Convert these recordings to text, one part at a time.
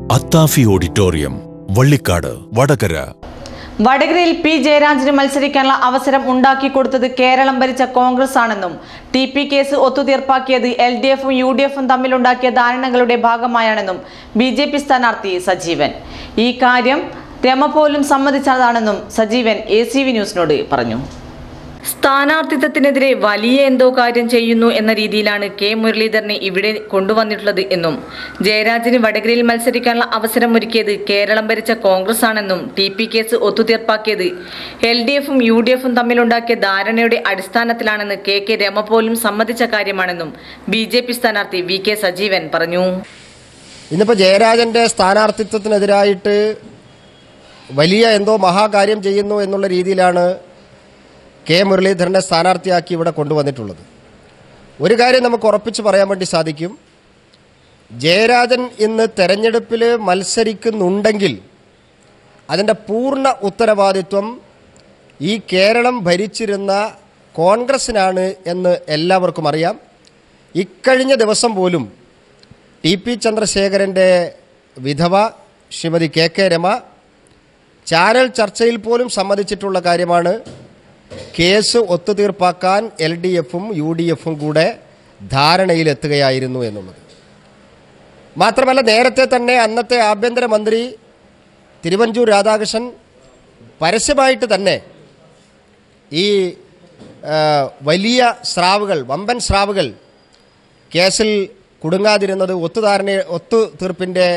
അത്താഫി auditorium Vallikkad Vadakara വടകരയിൽ P ജയരാജന് മത്സരിക്കാനുള്ള അവസരം ഉണ്ടാക്കിക്കൊടുത്തത് കേരളം ഭരിച്ച കോൺഗ്രസ് ആണെന്നും ടി പി കേസ് ഒത്തുതീർപ്പാക്കിയത് എൽ ഡി എഫും യു ഡി എഫും തമ്മിലുണ്ടാക്കിയ ധാരണകളുടെ ഭാഗമായാണെന്നും ബി ജെ പി സ്ഥാനാർത്ഥി സജീവൻ ഈ കാര്യം രമ പോലും സമ്മതിച്ചതാണെന്നും സജീവൻ എ സി വി ന്യൂസിനോട് പറഞ്ഞു സ്ഥാനാർത്ഥിത്വത്തിനെതിരെ വലിയ എന്തോ കാര്യം ചെയ്യുന്നു എന്ന രീതിയിലാണ് കെ മുരളീധരനെ ഇവിടെ കൊണ്ടുവന്നിട്ടുള്ളത് എന്നും ജയരാജന് വടകരയിൽ മത്സരിക്കാനുള്ള അവസരം ഒരുക്കിയത് കേരളം ഭരിച്ച കോൺഗ്രസ് ആണെന്നും ടി പി കേസ് ഒത്തുതീർപ്പാക്കിയത് എൽ ഡി എഫും യു ഡി എഫും തമ്മിലുണ്ടാക്കിയ ധാരണയുടെ അടിസ്ഥാനത്തിലാണെന്ന് കെ കെ രമ പോലും സമ്മതിച്ച കാര്യമാണെന്നും ബി ജെ പി സ്ഥാനാർത്ഥി വി കെ സജീവൻ പറഞ്ഞു ഇന്നിപ്പോൾ ജയരാജൻ്റെ സ്ഥാനാർത്ഥിത്വത്തിനെതിരായിട്ട് വലിയ എന്തോ മഹാകാര്യം ചെയ്യുന്നു എന്നുള്ള രീതിയിലാണ് കെ മുരളീധരനെ സ്ഥാനാർത്ഥിയാക്കി ഇവിടെ കൊണ്ടുവന്നിട്ടുള്ളത് ഒരു കാര്യം നമുക്ക് ഉറപ്പിച്ച് പറയാൻ വേണ്ടി സാധിക്കും ജയരാജൻ ഇന്ന് തെരഞ്ഞെടുപ്പിൽ മത്സരിക്കുന്നുണ്ടെങ്കിൽ അതിൻ്റെ പൂർണ്ണ ഉത്തരവാദിത്വം ഈ കേരളം ഭരിച്ചിരുന്ന കോൺഗ്രസിനാണ് എന്ന് എല്ലാവർക്കും അറിയാം ഇക്കഴിഞ്ഞ ദിവസം പോലും ടി പി ചന്ദ്രശേഖരൻ്റെ വിധവ Shrimati K K Rema channel ചർച്ചയിൽ പോലും സമ്മതിച്ചിട്ടുള്ള കാര്യമാണ് കേസ് ഒത്തുതീർപ്പാക്കാൻ എൽ ഡി എഫും യു ഡി എഫും കൂടെ ധാരണയിലെത്തുകയായിരുന്നു എന്നുള്ളത് മാത്രമല്ല നേരത്തെ തന്നെ അന്നത്തെ ആഭ്യന്തരമന്ത്രി തിരുവഞ്ചൂർ രാധാകൃഷ്ണൻ പരസ്യമായിട്ട് തന്നെ ഈ ആ, വലിയ സ്രാവുകൾ വമ്പൻ സ്രാവുകൾ കേസിൽ കുടുങ്ങാതിരുന്നത് ഒത്തുധാരണ ഒത്തുതീർപ്പിൻ്റെ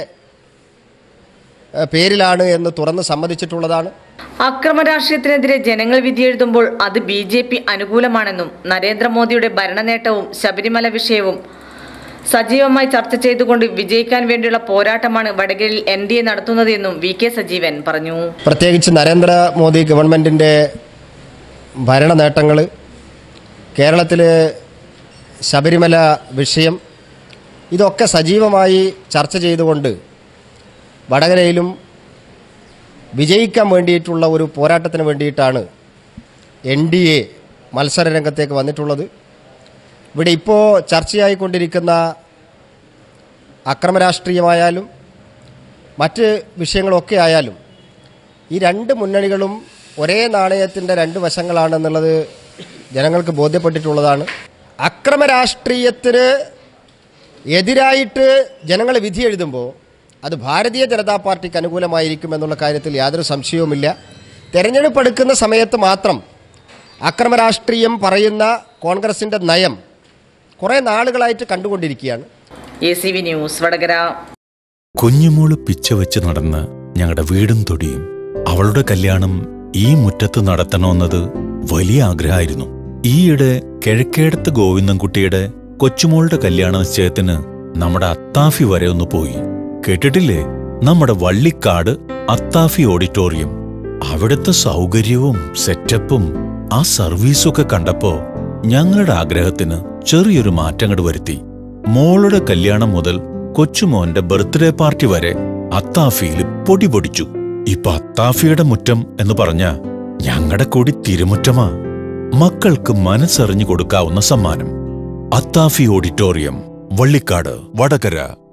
ആ, പേരിലാണ് എന്ന് തുറന്ന് സമ്മതിച്ചിട്ടുള്ളതാണ് അക്രമ രാഷ്ട്രീയത്തിനെതിരെ ജനങ്ങൾ വിധിയെഴുതുമ്പോൾ അത് ബി ജെ പി അനുകൂലമാണെന്നും നരേന്ദ്രമോദിയുടെ ഭരണനേട്ടവും ശബരിമല വിഷയവും സജീവമായി ചർച്ച ചെയ്തുകൊണ്ട് വിജയിക്കാൻ വേണ്ടിയുള്ള പോരാട്ടമാണ് വടകരയിൽ എൻ ഡി എ നടത്തുന്നത് എന്നും വി കെ സജീവൻ പറഞ്ഞു പ്രത്യേകിച്ച് നരേന്ദ്രമോദി ഗവൺമെൻറ്റിൻ്റെ ഭരണ നേട്ടങ്ങൾ കേരളത്തിൽ ശബരിമല വിഷയം ഇതൊക്കെ സജീവമായി ചർച്ച ചെയ്തുകൊണ്ട് വടകരയിലും വിജയിക്കാൻ വേണ്ടിയിട്ടുള്ള ഒരു പോരാട്ടത്തിന് വേണ്ടിയിട്ടാണ് എൻ ഡി എ മത്സര രംഗത്തേക്ക് വന്നിട്ടുള്ളത് ഇവിടെ ഇപ്പോൾ ചർച്ചയായിക്കൊണ്ടിരിക്കുന്ന അക്രമരാഷ്ട്രീയമായാലും മറ്റ് വിഷയങ്ങളൊക്കെ ആയാലും ഈ രണ്ട് മുന്നണികളും ഒരേ നാണയത്തിൻ്റെ രണ്ട് വശങ്ങളാണെന്നുള്ളത് ജനങ്ങൾക്ക് ബോധ്യപ്പെട്ടിട്ടുള്ളതാണ് അക്രമ രാഷ്ട്രീയത്തിന് എതിരായിട്ട് ജനങ്ങൾ വിധി എഴുതുമ്പോൾ അത് ഭാരതീയ ജനതാ പാർട്ടിക്ക് അനുകൂലമായിരിക്കും എന്നുള്ള കാര്യത്തിൽ യാതൊരു സംശയവുമില്ല തെരഞ്ഞെടുപ്പ് എടുക്കുന്ന സമയത്ത് മാത്രം അക്രമ രാഷ്ട്രീയം പറയുന്ന കോൺഗ്രസിൻ്റെ നയം കുറേ നാളുകളായിട്ട് കണ്ടുകൊണ്ടിരിക്കുകയാണ് A C V news Vadakara Kunjumol പിച്ച വെച്ച് നടന്ന് ഞങ്ങളുടെ വീടും തൊടിയും അവളുടെ കല്യാണം ഈ മുറ്റത്ത് നടത്തണമെന്നത് വലിയ ആഗ്രഹമായിരുന്നു ഈയിടെ കിഴക്കേടത്ത് ഗോവിന്ദൻകുട്ടിയുടെ കൊച്ചുമോളുടെ കല്യാണ നിശ്ചയത്തിന് നമ്മുടെ അത്താഫി വരെ ഒന്ന് പോയി കേട്ടിട്ടില്ലേ നമ്മുടെ വള്ളിക്കാട് അത്താഫി ഓഡിറ്റോറിയം അവിടുത്തെ സൗകര്യവും സെറ്റപ്പും ആ സർവീസൊക്കെ കണ്ടപ്പോ ഞങ്ങളുടെ ആഗ്രഹത്തിന് ചെറിയൊരു മാറ്റങ്ങട് വരുത്തി മോളുടെ കല്യാണം മുതൽ കൊച്ചുമോന്റെ ബർത്ത്ഡേ പാർട്ടി വരെ അത്താഫിയിൽ പൊടി പൊടിച്ചു ഇപ്പൊ അത്താഫിയുടെ മുറ്റം എന്ന് പറഞ്ഞ ഞങ്ങളുടെ കൂടി തിരുമുറ്റമാ മക്കൾക്ക് മനസ്സറിഞ്ഞു കൊടുക്കാവുന്ന സമ്മാനം അത്താഫി ഓഡിറ്റോറിയം വള്ളിക്കാട് വടകര